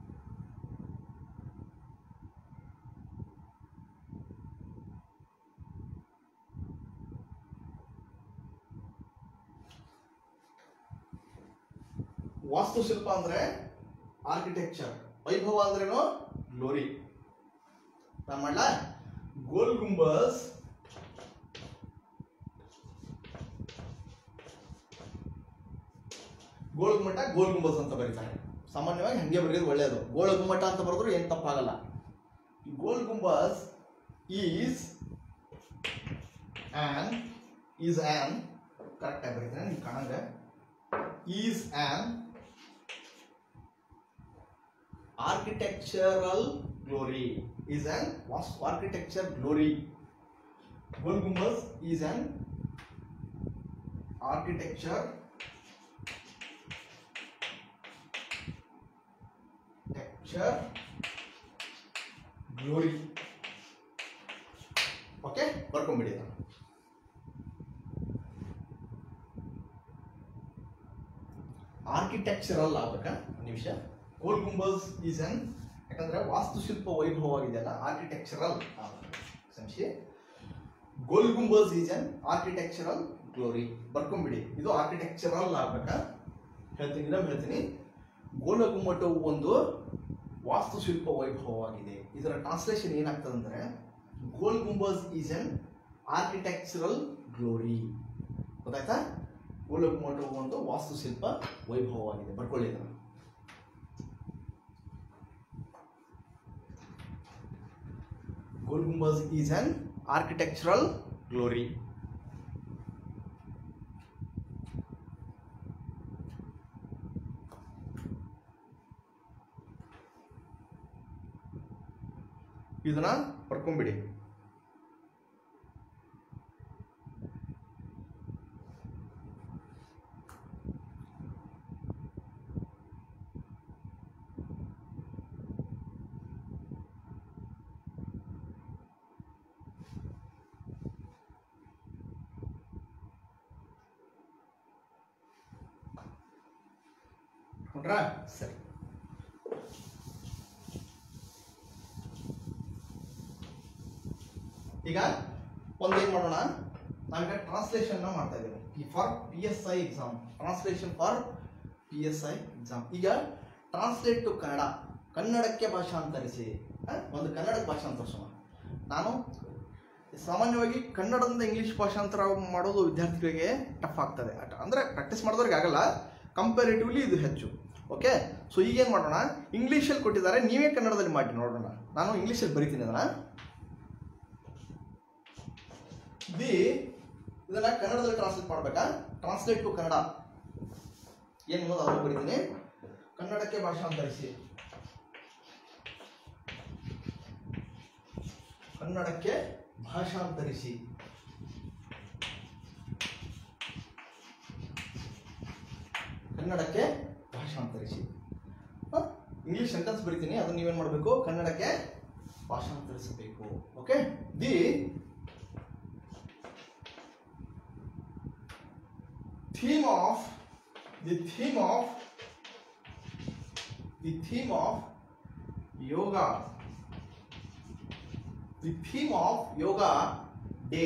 ವಾಸ್ತುಶಿಲ್ಪ ಅಂದ್ರೆ ಆರ್ಕಿಟೆಕ್ಚರ್ ವೈಭವ ಅಂದ್ರೇನು ಗ್ಲೋರಿ ನಾನು ಮಾಡ್ಲಾ ಗೋಲ್ ಗುಂಬಸ್ ಗೋಳ ಗುಮ್ಮಟ ಗೋಲ್ ಗುಂಬಸ್ ಅಂತ ಬರೀತಾರೆ ಸಾಮಾನ್ಯವಾಗಿ ಹಂಗೆ ಬರೆಯೋದು ಒಳ್ಳೆಯದು ಗೋಳ ಗುಮ್ಮಟ ಅಂತ ಬರೆದ್ರು ಏನು ತಪ್ಪಾಗಲ್ಲ Gol Gumbaz is an is an correct ಆಗಿ ಬರೀತಾರೆ ನಿಮ್ಗೆ ಕಾಣಂಗ is an architectural glory is an was architecture glory Gol Gumbaz is an architecture texture glory okay ಬರ್ಕೊಂಬಿಡಿ ಅದನ್ನ. ಆರ್ಕಿಟೆಕ್ಚರಲ್ ಆಗ್ಬೇಕಾ ಒಂದು ನಿಮಿಷ ಗೋಲ್ ಗುಂಬಸ್ ಈಸ್ ಅನ್ ಯಾಕಂದ್ರೆ ವಾಸ್ತುಶಿಲ್ಪ ವೈಭವವಾಗಿದೆಯಲ್ಲ ಆರ್ಕಿಟೆಕ್ಚರಲ್ ಸಂಶಯ Gol Gumbaz is an architectural glory ಬರ್ಕೊಂಬಿಡಿ ಇದು ಆರ್ಕಿಟೆಕ್ಚರಲ್ ಆಗ್ಬೇಕಾ ಹೇಳ್ತೀನಿ ಇನ್ನೊಮ್ಮೆ ಹೇಳ್ತೀನಿ ಗೋಲ ಗುಮ್ಮಟವು ಒಂದು ವಾಸ್ತುಶಿಲ್ಪ ವೈಭವವಾಗಿದೆ ಇದರ ಟ್ರಾನ್ಸ್ಲೇಷನ್ ಏನಾಗ್ತದೆ ಅಂದ್ರೆ Gol Gumbaz is an architectural glory ಗೊತ್ತಾಯ್ತಾ ಗೋಲ ಗುಮ್ಮಟವು ಒಂದು ವಾಸ್ತುಶಿಲ್ಪ ವೈಭವವಾಗಿದೆ ಬರ್ಕೊಳ್ಳಿ ಇದನ್ನ Gol Gumbaz is an architectural glory. ಇದನ್ನ ಬರ್ಕೊಂಬಿಡಿ ನೋಡ್ರಾ ಸರಿ ಈಗ ಒಂದು ಏನು ಮಾಡೋಣ ನಾವೀಗ ಟ್ರಾನ್ಸ್ಲೇಷನ್ನ ಮಾಡ್ತಾ ಇದ್ದೀವಿ for P S I exam translation for P S I exam ಈಗ ಟ್ರಾನ್ಸ್ಲೇಟ್ ಟು ಕನ್ನಡ ಕನ್ನಡಕ್ಕೆ ಭಾಷಾಂತರಿಸಿ ಆ, ಒಂದು ಕನ್ನಡಕ್ಕೆ ಭಾಷಾಂತರಿಸೋಣ ನಾನು ಸಾಮಾನ್ಯವಾಗಿ ಕನ್ನಡದಿಂದ ಇಂಗ್ಲಿಷ್ ಭಾಷಾಂತರ ಮಾಡೋದು ವಿದ್ಯಾರ್ಥಿಗಳಿಗೆ ಟಫ್ ಆಗ್ತದೆ ಅಟ- ಅಂದ್ರೆ ಪ್ರಾಕ್ಟೀಸ್ ಮಾಡಿದವ್ರಿಗೆ ಆಗಲ್ಲ ಕಂಪೇರಿಟಿವ್ಲಿ ಇದು ಹೆಚ್ಚು ಓಕೆ ಸೊ ಈಗೇನು ಮಾಡೋಣ ಇಂಗ್ಲೀಷಲ್ಲಿ ಕೊಟ್ಟಿದ್ದಾರೆ ನೀವೇ ಕನ್ನಡದಲ್ಲಿ ಮಾಡಿ ನೋಡೋಣ ನಾನು ಇಂಗ್ಲೀಷಲ್ಲಿ ಬರಿತೀನಿ ಅದನ್ನ ದಿ ಇದನ್ನ ಕನ್ನಡದಲ್ಲಿ ಟ್ರಾನ್ಸ್ಲೇಟ್ ಮಾಡ್ಬೇಕಾ ಟ್ರಾನ್ಸ್ಲೇಟ್ ಟು ಕನ್ನಡ ಏನು ಅನ್ನೋದು ಅದನ್ನು ಬರೀತೀನಿ ಕನ್ನಡಕ್ಕೆ ಭಾಷಾಂತರಿಸಿ ಕನ್ನಡಕ್ಕೆ ಭಾಷಾಂತರಿಸಿ ಕನ್ನಡಕ್ಕೆ ಭಾಷಾಂತರಿಸಿ ಹ? ಇಂಗ್ಲಿಷ್ ಸೆಂಟೆನ್ಸ್ ಬರಿತೀನಿ ಅದನ್ನ ನೀವೇನು ಮಾಡಬೇಕು ಕನ್ನಡಕ್ಕೆ ಭಾಷಾಂತರಿಸಬೇಕು okay the theme of the theme of the theme of yoga the theme of yoga day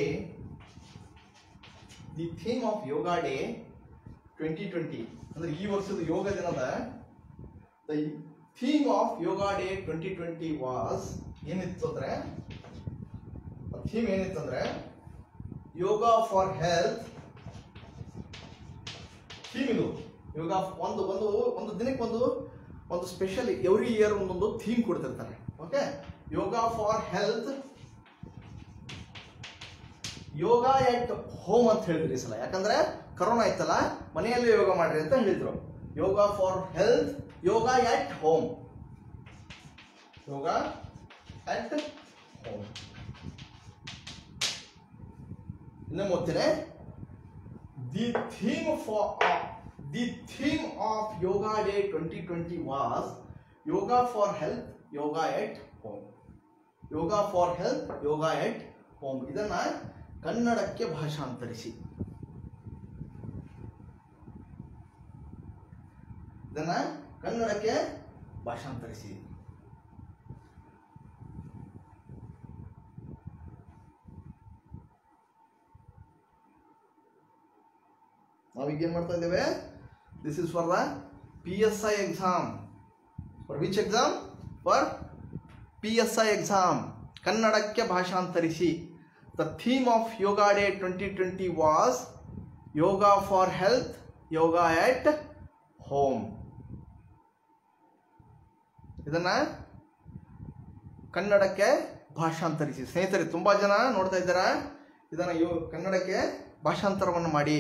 the theme of yoga day 2020 ಅಂದ್ರೆ ಈ ವರ್ಷದ ಯೋಗ ದಿನದ the theme of yoga day 2020 was ಏನಿತ್ತು ಅಂದ್ರೆ ಥೀಮ್ ಏನಿತ್ತು ಅಂದ್ರೆ ಯೋಗ ಫಾರ್ ಹೆಲ್ತ್ ಥೀಮ್ ಇದು ಇವಾಗ ಒಂದು ಒಂದು ಒಂದು ದಿನಕ್ಕೆ ಒಂದು ಒಂದು ಸ್ಪೆಷಲ್ ಎವ್ರಿ ಇಯರ್ ಒಂದೊಂದು ಥೀಮ್ ಕೊಡ್ತಿರ್ತಾರೆ okay yoga for health yoga at home ಅಂತ ಹೇಳಿದ್ರಿ ಈ ಸಲ ಯಾಕಂದ್ರೆ ಕರೋನಾ ಇತ್ತಲ್ಲ ಮನೆಯಲ್ಲೇ ಯೋಗ ಮಾಡ್ರಿ ಅಂತ ಹೇಳಿದ್ರು yoga for health yoga at home yoga at home ಇನ್ನೊಮ್ಮೆ ಓದ್ತೇನೆ The theme for uh, the theme of Yoga Day 2020 was Yoga for Health, Yoga at Home. Yoga for health yoga at home ಇದನ್ನ ಕನ್ನಡಕ್ಕೆ ಭಾಷಾಂತರಿಸಿ ಇದನ್ನ ಕನ್ನಡಕ್ಕೆ ಭಾಷಾಂತರಿಸಿ ನಾವೀಗ ಏನ್ ಮಾಡ್ತಾ ಇದ್ದೇವೆ this is for the P S I exam for which exam for P S I exam ಕನ್ನಡಕ್ಕೆ ಭಾಷಾಂತರಿಸಿ the theme of yoga day twenty twenty was yoga for health yoga at home ಇದನ್ನ ಕನ್ನಡಕ್ಕೆ ಭಾಷಾಂತರಿಸಿ ಸ್ನೇಹಿತರೆ ತುಂಬಾ ಜನ ನೋಡ್ತಾ ಇದ್ದಾರಾ ಇದನ್ನ ಯೋ ಕನ್ನಡಕ್ಕೆ ಭಾಷಾಂತರವನ್ನು ಮಾಡಿ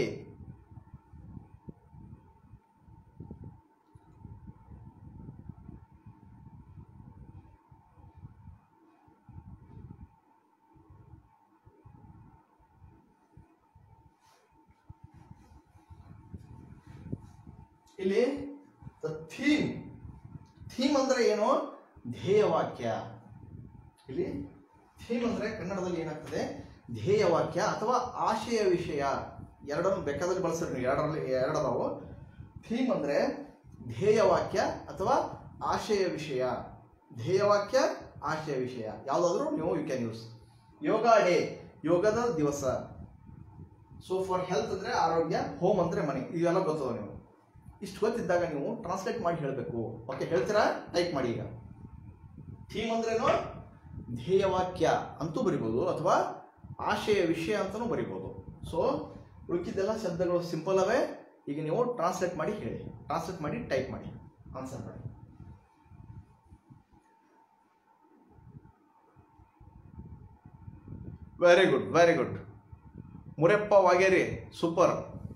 ಇಲ್ಲಿ ದ ಥೀಮ್ ಥೀಮ್ ಅಂದ್ರೆ ಏನು ಧ್ಯೇಯವಾಕ್ಯ ಇಲ್ಲಿ ಥೀಮ್ ಅಂದ್ರೆ ಕನ್ನಡದಲ್ಲಿ ಏನಾಗ್ತದೆ ಧ್ಯೇಯವಾಕ್ಯ ಅಥವಾ ಆಶಯ ವಿಷಯ ಎರಡನ್ನು ಬೇಕಾದಲ್ಲಿ ಬಳಸ್ರಿ ನೀವು ಎರಡರಲ್ಲಿ ಎರಡದಾವು ಥೀಮ್ ಅಂದ್ರೆ ಧ್ಯೇಯವಾಕ್ಯ ಅಥವಾ ಆಶಯ ವಿಷಯ ಧ್ಯೇಯವಾಕ್ಯ ಆಶಯ ವಿಷಯ ಯಾವುದಾದ್ರೂ ನೀವು you can use yoga day ಯೋಗದ ದಿವಸ ಸೊ ಫಾರ್ ಹೆಲ್ತ್ ಅಂದ್ರೆ ಆರೋಗ್ಯ ಹೋಮ್ ಅಂದ್ರೆ ಮನೆ ಇವೆಲ್ಲ ಗೊತ್ತದ ನೀವು ಇಷ್ಟು ಗೊತ್ತಿದ್ದಾಗ ನೀವು ಟ್ರಾನ್ಸ್ಲೇಟ್ ಮಾಡಿ ಹೇಳಬೇಕು ಓಕೆ ಹೇಳ್ತೀರಾ ಟೈಪ್ ಮಾಡಿ ಈಗ ಥೀಮ್ ಅಂದ್ರೇನು ಧ್ಯೇಯವಾಕ್ಯ ಅಂತೂ ಬರಿಬೋದು ಅಥವಾ ಆಶಯ ವಿಷಯ ಅಂತಲೂ ಬರಿಬೋದು ಸೊ ಉಳಿಕಿದ್ದೆಲ್ಲ ಶಬ್ದಗಳು ಸಿಂಪಲ್ ಅವೇ ಈಗ ನೀವು ಟ್ರಾನ್ಸ್ಲೇಟ್ ಮಾಡಿ ಹೇಳಿ ಟ್ರಾನ್ಸ್ಲೇಟ್ ಮಾಡಿ ಟೈಪ್ ಮಾಡಿ ಆನ್ಸರ್ ಮಾಡಿ very good very good Mureppa Vageri super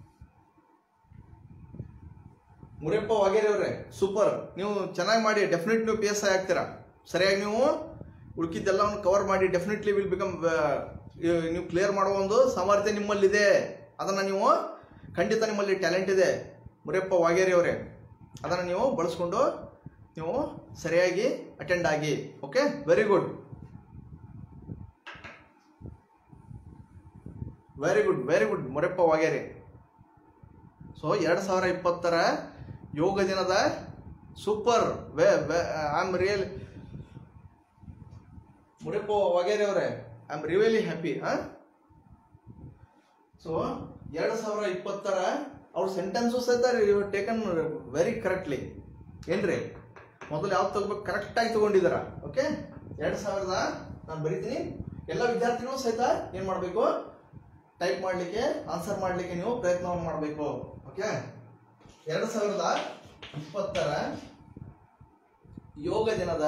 Mureppa Vageri ಅವರೇ ಸೂಪರ್ ನೀವು ಚೆನ್ನಾಗಿ ಮಾಡಿ ಡೆಫಿನೆಟ್ ನೀವು ಪಿ ಎಸ್ ಐ ಆಗ್ತೀರಾ ಸರಿಯಾಗಿ ನೀವು ಉಳ್ಕಿದ್ದೆಲ್ಲವನ್ನು ಕವರ್ ಮಾಡಿ ಡೆಫಿನೆಟ್ಲಿ ವಿಲ್ ಬಿಕಮ್ ನೀವು ಕ್ಲಿಯರ್ ಮಾಡುವ ಒಂದು ಸಾಮರ್ಥ್ಯ ನಿಮ್ಮಲ್ಲಿದೆ ಅದನ್ನು ನೀವು ಖಂಡಿತ ನಿಮ್ಮಲ್ಲಿ ಟ್ಯಾಲೆಂಟ್ ಇದೆ ಮುರೆಪ್ಪ ವಾಗೇರಿ ಅವರೇ ಅದನ್ನು ನೀವು ಬಳಸ್ಕೊಂಡು ನೀವು ಸರಿಯಾಗಿ ಅಟೆಂಡ್ ಆಗಿ okay very good very good very good Mureppa Vageri so ಎರಡು ಸಾವಿರ ಇಪ್ಪತ್ತರ ಯೋಗ ದಿನದ super way I am real Mureppa Vageri ಅವರೇ ಐ ಆಮ್ ರಿಯಲಿ ಹ್ಯಾಪಿ ಹಾ ಸೊ ಎರಡು ಸಾವಿರ ಇಪ್ಪತ್ತರ ಅವ್ರ ಸೆಂಟೆನ್ಸು ಸಹಿತ ಟೇಕನ್ ವೆರಿ ಕರೆಕ್ಟ್ಲಿ ಏನ್ರಿ ಮೊದಲು ಯಾವ್ದು ತಗೋಬೇಕು ಕರೆಕ್ಟಾಗಿ ತಗೊಂಡಿದಾರ ಓಕೆ ಎರಡು ಸಾವಿರದ ನಾನು ಬರೀತೀನಿ ಎಲ್ಲ ವಿದ್ಯಾರ್ಥಿಗಳು ಸಹಿತ ಏನು ಮಾಡಬೇಕು ಟೈಪ್ ಮಾಡಲಿಕ್ಕೆ ಆನ್ಸರ್ ಮಾಡಲಿಕ್ಕೆ ನೀವು ಪ್ರಯತ್ನವನ್ನು ಮಾಡಬೇಕು ಓಕೆ ಎರಡು ಸಾವಿರದ ಇಪ್ಪತ್ತರ ಯೋಗ ದಿನದ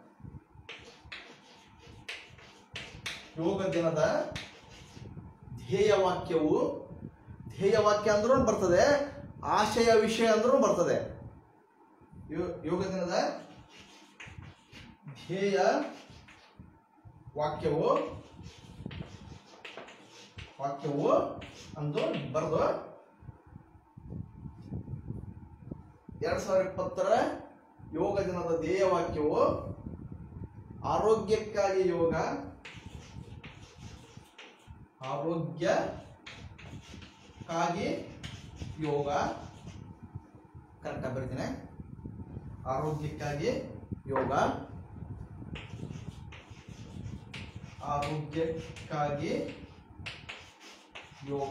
ಯೋಗ ದಿನದ ಧ್ಯೇಯ ವಾಕ್ಯವು ಧ್ಯೇಯ ವಾಕ್ಯ ಅಂದ್ರೂ ಬರ್ತದೆ ಆಶಯ ವಿಷಯ ಅಂದ್ರೂ ಬರ್ತದೆ ಯೋ- ಯೋಗ ದಿನದ ಧ್ಯೇಯ ವಾಕ್ಯವು ವಾಕ್ಯವು ಅಂದು ಬರೆದು ಎರಡ್ ಸಾವಿರದ ಇಪ್ಪತ್ತರ ಯೋಗ ದಿನದ ಧ್ಯೇಯ ವಾಕ್ಯವು ಆರೋಗ್ಯಕ್ಕಾಗಿ ಯೋಗ ಆರೋಗ್ಯಕ್ಕಾಗಿ ಯೋಗ ಕರೆಕ್ಟಾಗಿ ಬರೀತೀನಿ ಆರೋಗ್ಯಕ್ಕಾಗಿ ಯೋಗ ಆರೋಗ್ಯಕ್ಕಾಗಿ ಯೋಗ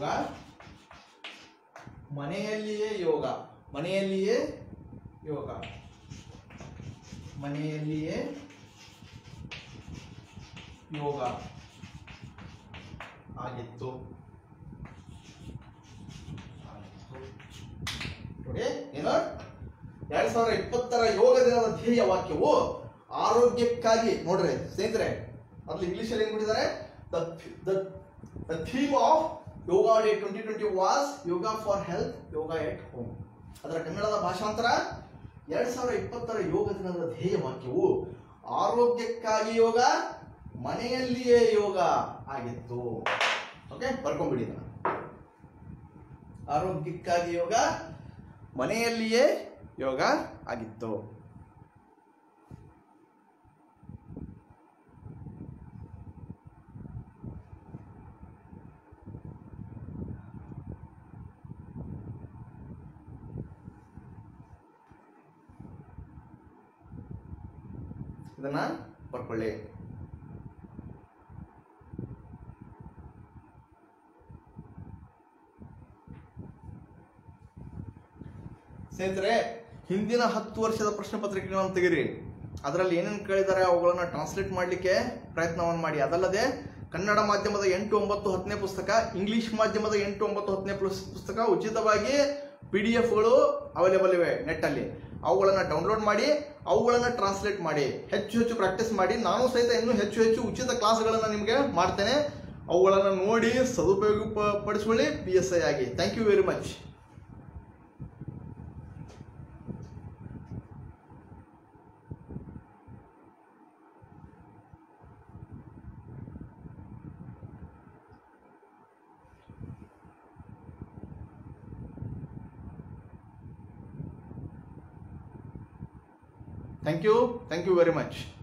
ಮನೆಯಲ್ಲಿಯೇ ಯೋಗ ಮನೆಯಲ್ಲಿಯೇ ಯೋಗ ಮನೆಯಲ್ಲಿಯೇ ಯೋಗ ಆಗಿತ್ತು ಆಗಿತ್ತು. ನೋಡಿ ಏನು ಎರಡ್ ಸಾವಿರದ ಇಪ್ಪತ್ತರ ಯೋಗ ದಿನದ ಧ್ಯೇಯ ವಾಕ್ಯವು ಆರೋಗ್ಯಕ್ಕಾಗಿ ನೋಡ್ರಿ ಸ್ನೇಹಿತರೆ ಮೊದಲು ಇಂಗ್ಲಿಷ್ ಅಲ್ಲಿ ಏನ್ ಕೊಟ್ಟಿದ್ದಾರೆ the theme of yoga day twenty twenty was yoga for health yoga at home ಅದರ ಕನ್ನಡದ ಭಾಷಾಂತರ ಎರಡ್ ಸಾವಿರದ ಇಪ್ಪತ್ತರ ಯೋಗ ದಿನದ ಧ್ಯೇಯ ವಾಕ್ಯವು ಆರೋಗ್ಯಕ್ಕಾಗಿ ಯೋಗ ಮನೆಯಲ್ಲಿಯೇ ಯೋಗ ಆಗಿತ್ತು ಓಕೆ ಬರ್ಕೊಂಡ್ಬಿಡಿ ಇದನ್ನ. ಆರೋಗ್ಯಕ್ಕಾಗಿ ಯೋಗ ಮನೆಯಲ್ಲಿಯೇ ಯೋಗ ಆಗಿತ್ತು ಇದನ್ನ ಬರ್ಕೊಳ್ಳಿ ಸ್ನೇಹಿತರೆ ಹಿಂದಿನ ಹತ್ತು ವರ್ಷದ ಪ್ರಶ್ನೆ ಪತ್ರಿಕೆಗಳನ್ನು ತೆಗಿರಿ ಅದರಲ್ಲಿ ಏನೇನು ಕೇಳಿದ್ದಾರೆ ಅವುಗಳನ್ನ ಟ್ರಾನ್ಸ್ಲೇಟ್ ಮಾಡಲಿಕ್ಕೆ ಪ್ರಯತ್ನವನ್ನು ಮಾಡಿ ಅದಲ್ಲದೆ ಕನ್ನಡ ಮಾಧ್ಯಮದ ಎಂಟು ಒಂಬತ್ತು ಹತ್ತನೇ ಪುಸ್ತಕ ಇಂಗ್ಲಿಷ್ ಮಾಧ್ಯಮದ ಎಂಟು ಒಂಬತ್ತು ಹತ್ತನೇ ಪುಸ್- ಪುಸ್ತಕ ಉಚಿತವಾಗಿ ಪಿ ಡಿ ಎಫ್ಗಳು ಅವೈಲೇಬಲ್ ಇವೆ ನೆಟ್ಟಲ್ಲಿ ಅವುಗಳನ್ನು ಡೌನ್ಲೋಡ್ ಮಾಡಿ ಅವುಗಳನ್ನು ಟ್ರಾನ್ಸ್ಲೇಟ್ ಮಾಡಿ ಹೆಚ್ಚು ಹೆಚ್ಚು ಪ್ರಾಕ್ಟೀಸ್ ಮಾಡಿ ನಾನು ಸಹಿತ ಇನ್ನೂ ಹೆಚ್ಚು ಹೆಚ್ಚು ಉಚಿತ ಕ್ಲಾಸ್ಗಳನ್ನು ನಿಮಗೆ ಮಾಡ್ತೇನೆ ಅವುಗಳನ್ನು ನೋಡಿ ಸದುಪಯೋಗ ಪ- ಪಡಿಸ್ಕೊಳ್ಳಿ ಪಿ ಎಸ್ ಐ ಆಗಿ thank you very much thank you thank you very much